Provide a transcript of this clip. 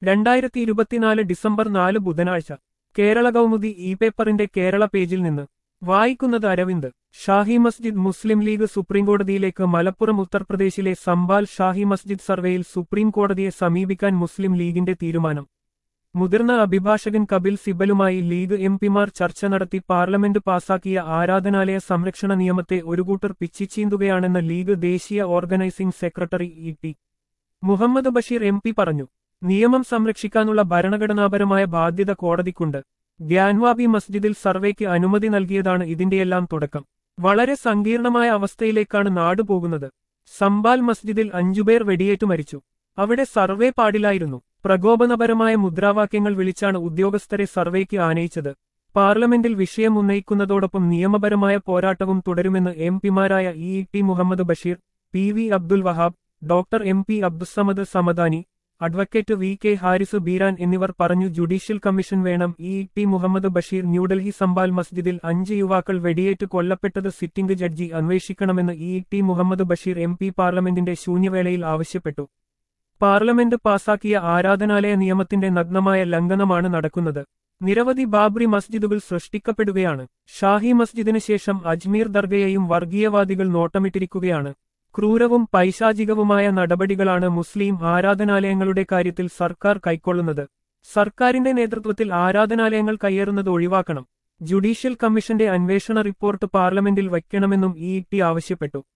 രണ്ടായിരത്തി ഇരുപത്തിനാല് ഡിസംബർ നാല് ബുധനാഴ്ച കേരള കൗമുദി ഇ പേപ്പറിന്റെ കേരള പേജിൽ നിന്ന് വായിക്കുന്നത് അരവിന്ദ് ഷാഹി മസ്ജിദ് മുസ്ലിം ലീഗ് സുപ്രീംകോടതിയിലേക്ക് മലപ്പുറം ഉത്തർപ്രദേശിലെ സംബാൽ ഷാഹി മസ്ജിദ് സർവേയിൽ സുപ്രീം കോടതിയെ സമീപിക്കാൻ മുസ്ലിം ലീഗിന്റെ തീരുമാനം മുതിർന്ന അഭിഭാഷകൻ കപിൽ സിബലുമായി ലീഗ് എം പിമാർ ചർച്ച നടത്തി പാർലമെന്റ് പാസാക്കിയ ആരാധനാലയ സംരക്ഷണ നിയമത്തെ ഒരു കൂട്ടർ പിച്ചിച്ചീന്തുകയാണെന്ന് ലീഗ് ദേശീയ organising secretary E T Muhammad Basheer M P പറഞ്ഞു നിയമം സംരക്ഷിക്കാനുള്ള ഭരണഘടനാപരമായ ബാധ്യത കോടതിക്കുണ്ട് ഗ്യാൻവാബി മസ്ജിദിൽ സർവേക്ക് അനുമതി നൽകിയതാണ് ഇതിന്റെയെല്ലാം തുടക്കം വളരെ സങ്കീർണമായ അവസ്ഥയിലേക്കാണ് നാട് പോകുന്നത് സംബാൽ മസ്ജിദിൽ അഞ്ചുപേർ വെടിയേറ്റു മരിച്ചു അവിടെ സർവേ പാടില്ലായിരുന്നു പ്രകോപനപരമായ മുദ്രാവാക്യങ്ങൾ വിളിച്ചാണ് ഉദ്യോഗസ്ഥരെ സർവേക്ക് ആനയിച്ചത് പാർലമെന്റിൽ വിഷയം ഉന്നയിക്കുന്നതോടൊപ്പം നിയമപരമായ പോരാട്ടവും തുടരുമെന്ന് എം പിമാരായ E T Muhammad Basheer P V Abdul Wahab doctor M P Abdussamad Samadani advocate V K Haris Beeran എന്നിവർ പറഞ്ഞു ജുഡീഷ്യൽ കമ്മീഷൻ വേണം ഇ ടി മുഹമ്മദ് ബഷീർ ന്യൂഡൽഹി സംബാൽ മസ്ജിദിൽ അഞ്ച് യുവാക്കൾ വെടിയേറ്റ് കൊല്ലപ്പെട്ടത് സിറ്റിംഗ് ജഡ്ജി അന്വേഷിക്കണമെന്ന് E T Muhammad Basheer M P പാർലമെന്റിന്റെ ശൂന്യവേളയിൽ ആവശ്യപ്പെട്ടു പാർലമെന്റ് പാസാക്കിയ ആരാധനാലയ നിയമത്തിന്റെ നഗ്നമായ ലംഘനമാണ് നടക്കുന്നത് നിരവധി ബാബ്രി മസ്ജിദുകൾ സൃഷ്ടിക്കപ്പെടുകയാണ് ഷാഹി മസ്ജിദിന് ശേഷം അജ്മീർ ദർഗയെയും വർഗീയവാദികൾ നോട്ടമിട്ടിരിക്കുകയാണ് ക്രൂരവും പൈശാചികവുമായ നടപടികളാണ് മുസ്ലിം ആരാധനാലയങ്ങളുടെ കാര്യത്തിൽ സർക്കാർ കൈക്കൊള്ളുന്നത് സർക്കാരിന്റെ നേതൃത്വത്തിൽ ആരാധനാലയങ്ങൾ കയ്യേറുന്നത് ഒഴിവാക്കണം ജുഡീഷ്യൽ കമ്മീഷന്റെ അന്വേഷണ റിപ്പോർട്ട് പാർലമെന്റിൽ വയ്ക്കണമെന്നും ഇ ടി ആവശ്യപ്പെട്ടു